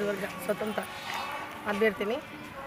నియోజకవర్గ స్వతంత్ర అభ్యర్థిని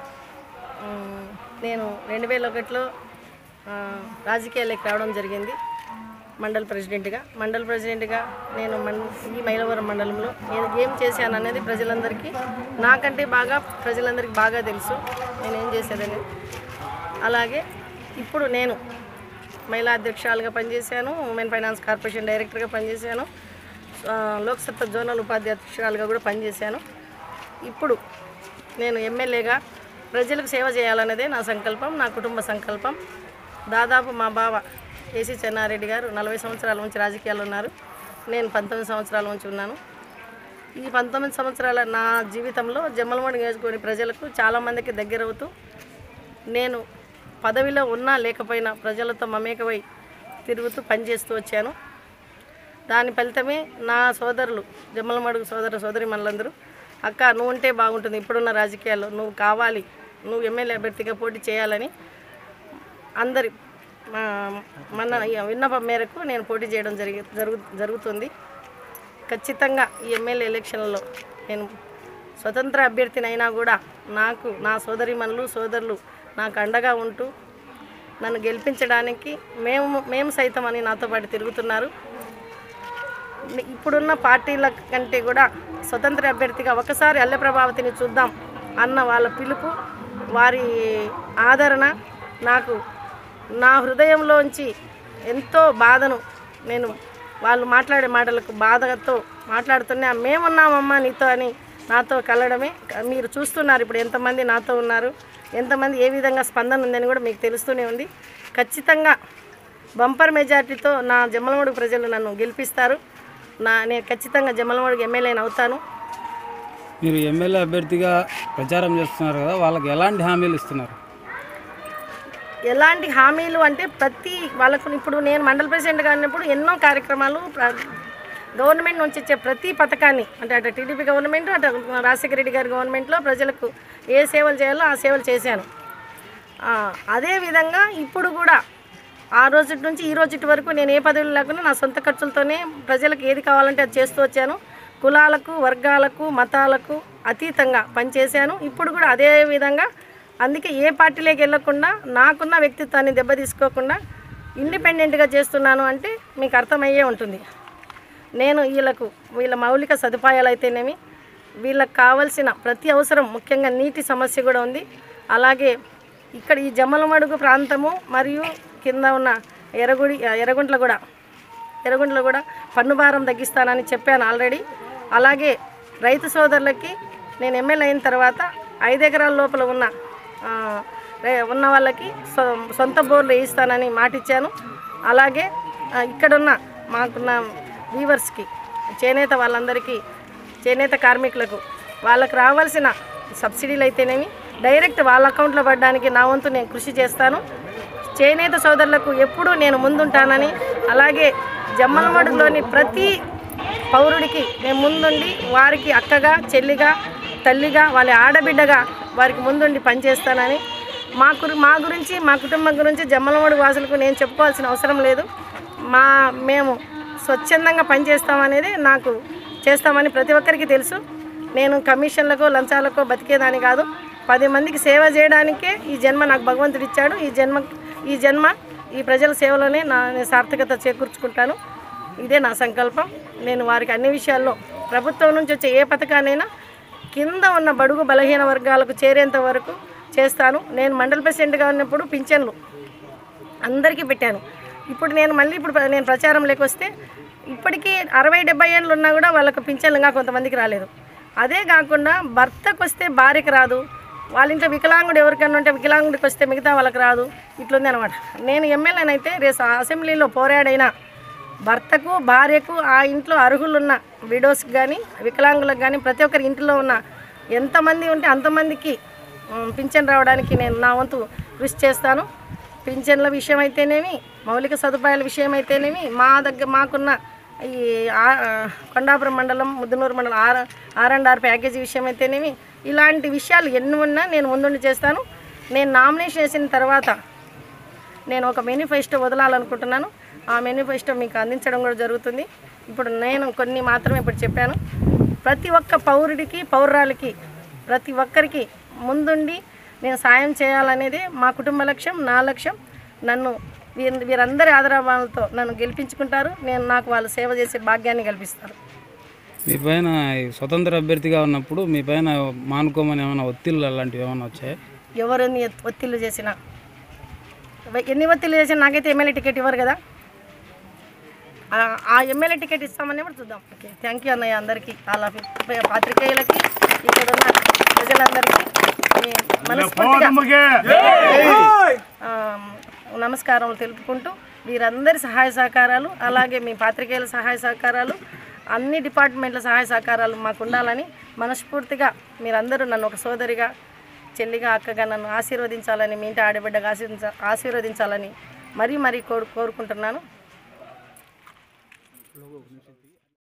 ఉమ్, నేను రెండు వేల ఒకటిలో ఆ, రాజకీయాల్లోకి రావడం జరిగింది మండల్ ప్రెసిడెంట్గా మండల్ ప్రెసిడెంట్గా నేను మన్ ఈ మైలవరం మండలంలో నేను ఏం చేశాను అనేది ప్రజలందరికీ నాకంటే బాగా ప్రజలందరికీ బాగా తెలుసు నేను ఏం చేసేదని అలాగే ఇప్పుడు నేను మహిళా అధ్యక్షురాలుగా పనిచేశాను ఉమెన్ ఫైనాన్స్ కార్పొరేషన్ డైరెక్టర్గా పనిచేశాను ఆ, లోక్సత్తా జోనల్ ఉపాధ్యక్షురాలుగా కూడా పనిచేశాను ఇప్పుడు నేను ఎమ్మెల్యేగా ప్రజలకు సేవ చేయాలన్నదే నా సంకల్పం నా కుటుంబ సంకల్పం దాదాపు మా బావ ఏసీ చెన్నారెడ్డి గారు నలభై సంవత్సరాల నుంచి రాజకీయాల్లో ఉన్నారు నేను పంతొమ్మిది సంవత్సరాల నుంచి ఉన్నాను ఈ పంతొమ్మిది సంవత్సరాల నా జీవితంలో జమ్మలమూడి నియోజకవర్గ ప్రజలకు చాలామందికి దగ్గరవుతూ నేను పదవిలో ఉన్నా లేకపోయినా ప్రజలతో మమేకమై తిరుగుతూ పనిచేస్తూ వచ్చాను దాని ఫలితమే నా సోదరులు జమ్మలమడుగు సోదర సోదరి మనలందరూ అక్క నువ్వు ఉంటే బాగుంటుంది ఇప్పుడున్న రాజకీయాల్లో నువ్వు కావాలి నువ్వు ఎమ్మెల్యే అభ్యర్థిగా పోటీ చేయాలని అందరి మా- మన విన్నపం మేరకు నేను పోటీ చేయడం జరిగి జరుగు జరుగుతుంది ఖచ్చితంగా ఈ ఎమ్మెల్యే ఎలక్షన్లలో నేను స్వతంత్ర అభ్యర్థిని అయినా కూడా నాకు నా సోదరిమణులు సోదరులు నాకు అండగా ఉంటూ నన్ను గెలిపించడానికి మేము మేము సైతం అని నాతో పాటు తిరుగుతున్నారు ఇప్పుడున్న పార్టీల కంటే కూడా స్వతంత్ర అభ్యర్థిగా ఒకసారి అల్లె ప్రభావతిని చూద్దాం అన్న వాళ్ళ పిలుపు వారి ఆదరణ నాకు నా హృదయంలోంచి ఎంతో బాధను నేను వాళ్ళు మాట్లాడే మాటలకు బాధతో మాట్లాడుతున్నా మేమున్నామమ్మా నీతో అని నాతో కలవడమే మీరు చూస్తున్నారు ఇప్పుడు ఎంతమంది నాతో ఉన్నారు ఎంతమంది ఏ విధంగా స్పందన ఉందని కూడా మీకు తెలుస్తూనే ఉంది ఖచ్చితంగా బంపర్ మెజార్టీతో నా జమ్మలమడుగు ప్రజలు నన్ను గెలిపిస్తారు నా నేను ఖచ్చితంగా జమ్మలమడుగు ఎమ్మెల్యేని అవుతాను మీరు ఎమ్మెల్యే అభ్యర్థిగా ప్రచారం చేస్తున్నారు కదా వాళ్ళకి ఎలాంటి హామీలు ఇస్తున్నారు ఎలాంటి హామీలు అంటే ప్రతి వాళ్ళకు ఇప్పుడు నేను మండల ప్రెసిడెంట్గా ఉన్నప్పుడు ఎన్నో కార్యక్రమాలు ప్ర- గవర్నమెంట్ నుంచి ఇచ్చే ప్రతి పథకాన్ని అంటే అటు టీడీపీ గవర్నమెంట్ అటు రాజశేఖర రెడ్డి గారి గవర్నమెంట్లో ప్రజలకు ఏ సేవలు చేయాలో ఆ సేవలు చేశాను ఆ, అదేవిధంగా ఇప్పుడు కూడా ఆ రోజు నుంచి ఈ రోజు వరకు నేను ఏ పదవులు లేకుండా నా సొంత ఖర్చులతోనే ప్రజలకు ఏది కావాలంటే అది చేస్తూ వచ్చాను కులాలకు వర్గాలకు మతాలకు అతీతంగా పనిచేశాను ఇప్పుడు కూడా అదే విధంగా అందుకే ఏ పార్టీలోకి వెళ్ళకుండా నాకున్న వ్యక్తిత్వాన్ని దెబ్బతీసుకోకుండా ఇండిపెండెంట్గా చేస్తున్నాను అంటే మీకు అర్థమయ్యే ఉంటుంది నేను వీళ్ళకు వీళ్ళ మౌలిక సదుపాయాలు అయితేనేమి వీళ్ళకి కావలసిన ప్రతి అవసరం ముఖ్యంగా నీటి సమస్య కూడా ఉంది అలాగే ఇక్కడ ఈ జమ్మలమడుగు ప్రాంతము మరియు కింద ఉన్న ఎర్రగుడి ఎర్రగుంట్ల కూడా ఎర్రగుంట్ల కూడా పన్ను భారం తగ్గిస్తానని చెప్పాను ఆల్రెడీ అలాగే రైతు సోదరులకి నేను ఎమ్మెల్యే అయిన తర్వాత ఐదు ఎకరాల లోపల ఉన్న ఆ, రే- ఉన్న వాళ్ళకి సొ- సొంత బోర్లు వేయిస్తానని మాటిచ్చాను అలాగే ఆ, ఇక్కడున్న మాకున్న వీవర్స్కి చేనేత వాళ్ళందరికీ చేనేత కార్మికులకు వాళ్ళకి రావాల్సిన సబ్సిడీలు అయితేనేమి డైరెక్ట్ వాళ్ళ అకౌంట్లో పడడానికి నా వంతు నేను కృషి చేస్తాను చేనేత సోదరులకు ఎప్పుడూ నేను ముందుంటానని అలాగే జమ్మలమడుగులోని ప్రతి పౌరుడికి నేను ముందుండి వారికి అక్కగా చెల్లిగా తల్లిగా వాళ్ళ ఆడబిడ్డగా వారికి ముందుండి పనిచేస్తానని మా గురి మా గురించి మా కుటుంబం గురించి జమ్మలమడుగు వాసులకు నేను చెప్పుకోవాల్సిన అవసరం లేదు మా మేము స్వచ్ఛందంగా పనిచేస్తామనేది నాకు చేస్తామని ప్రతి ఒక్కరికి తెలుసు నేను కమిషన్లకో లంచాలకో బతికేదాని కాదు పది మందికి సేవ చేయడానికే ఈ జన్మ నాకు భగవంతుడు ఇచ్చాడు ఈ జన్మ ఈ జన్మ ఈ ప్రజల సేవలోనే నా నేను సార్థకత చేకూర్చుకుంటాను ఇదే నా సంకల్పం నేను వారికి అన్ని విషయాల్లో ప్రభుత్వం నుంచి వచ్చే ఏ పథకానైనా కింద ఉన్న బడుగు బలహీన వర్గాలకు చేరేంత వరకు చేస్తాను నేను మండల ప్రెసిడెంట్గా ఉన్నప్పుడు పింఛన్లు అందరికీ పెట్టాను ఇప్పుడు నేను మళ్ళీ ఇప్పుడు ప్ర- నేను ప్రచారం లేకొస్తే ఇప్పటికీ అరవై డెబ్బై ఏళ్ళు ఉన్నా కూడా వాళ్ళకు పింఛన్లు ఇంకా కొంతమందికి రాలేదు అదే కాకుండా భర్తకు వస్తే భార్యకి రాదు వాళ్ళ ఇంట్లో వికలాంగుడు ఎవరికైనా ఉంటే వికలాంగుడికి వస్తే మిగతా వాళ్ళకి రాదు ఇట్లుంది అనమాట నేను ఎమ్మెల్యేనైతే రేపు అసెంబ్లీలో పోరాడైనా భర్తకు భార్యకు ఆ ఇంట్లో అర్హులున్న విడోస్కి కానీ వికలాంగులకు కానీ ప్రతి ఒక్కరి ఇంట్లో ఉన్న ఎంతమంది ఉంటే అంతమందికి ఉమ్, పింఛన్ రావడానికి నేను నా వంతు కృషి చేస్తాను పింఛన్ల విషయం అయితేనేమి మౌలిక సదుపాయాల విషయం అయితేనేమి మా దగ్గర మాకున్న ఈ ఆ- కొండాపురం మండలం ముద్దునూరు మండలం R R and R package విషయం అయితేనేమి ఇలాంటి విషయాలు ఎన్ని ఉన్నా నేను ముందుండి చేస్తాను నేను నామినేషన్ చేసిన తర్వాత నేను ఒక మేనిఫెస్టో వదలాలనుకుంటున్నాను ఆ మేనిఫెస్టో మీకు అందించడం కూడా జరుగుతుంది ఇప్పుడు నేను కొన్ని మాత్రమే ఇప్పుడు చెప్పాను ప్రతి ఒక్క పౌరుడికి పౌరాలకి ప్రతి ఒక్కరికి ముందుండి నేను సాయం చేయాలనేది మా కుటుంబ లక్ష్యం నా లక్ష్యం నన్ను వీరి వీరందరి ఆదరాభావాలతో నన్ను గెలిపించుకుంటారు నేను నాకు వాళ్ళు సేవ చేసే భాగ్యాన్ని కల్పిస్తారు మీ పైన ఈ స్వతంత్ర అభ్యర్థిగా ఉన్నప్పుడు మీ పైన మానుకోమని ఏమైనా ఒత్తిళ్ళు అలాంటివి ఏమైనా వచ్చాయి ఎవరిని ఎత్- ఒత్తిళ్ళు చేసినా ఎవ- ఎన్ని ఒత్తిళ్ళు చేసినా నాకైతే ఎమ్మెల్యే టికెట్ ఇవ్వరు కదా ఆ- ఆ ఎమ్మెల్యే టికెట్ ఇస్తామని కూడా చూద్దాం ఓకే థ్యాంక్ యూ అన్నయ్య అందరికీ వాళ్ళ పాత్రికేయులకి ఇక్కడ ఉన్న ప్రజలందరికీ మీ మనస్ఫూర్తిగా ఆ, నమస్కారం తెలుపుకుంటూ వీరందరి సహాయ సహకారాలు అలాగే మీ పాత్రికేయుల సహాయ సహకారాలు అన్ని డిపార్ట్మెంట్ల సహాయ సహకారాలు మాకు ఉండాలని మనస్ఫూర్తిగా మీరందరూ నన్ను ఒక సోదరిగా చెల్లిగా అక్కగా నన్ను ఆశీర్వదించాలని మీ ఇంటి ఆడబిడ్డగా ఆశీర్వదించ ఆశీర్వదించాలని మరీ మరీ కోరు కోరుకుంటున్నాను